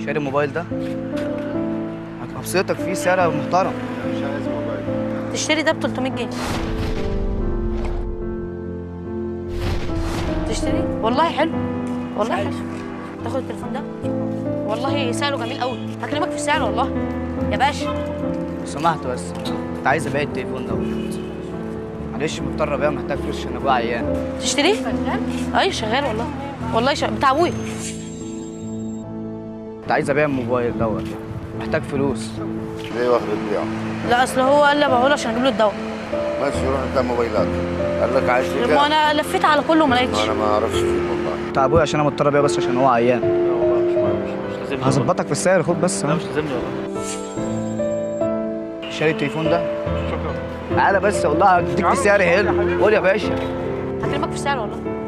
شاري الموبايل ده هبسطك فيه سعر محترم مش عايز موبايل تشتري ده ب 300 جنيه تشتري والله حلو والله حلو تاخد التليفون ده والله سعره جميل قوي هكلمك في السعر والله يا باشا لو سمحت بس كنت عايز ابيع التليفون ده معلش مضطر ابيعه محتاج فلوس عشان ابويا عيان تشتريه ايوه شغال والله والله شغال. بتاع ابويا كنت عايز ابيع الموبايل دوت محتاج فلوس ليه واخد البيع لا اصل هو قال لي ابيعه له عشان اجيب له الدواء ماشي روح انت موبايلات قال لك عايز ما كده انا لفيت على كله ما لقيتش انا ما اعرفش فيه والله بتاع ابويا عشان انا مضطر ابيعه بس عشان هو عيان لا والله مش مش مش لازمني هظبطك في السعر خد بس والله. لا مش لازمني والله شاري التليفون ده شكرا تعالى بس والله هديك في سعر حلو قول يا باشا هكلمك في السعر والله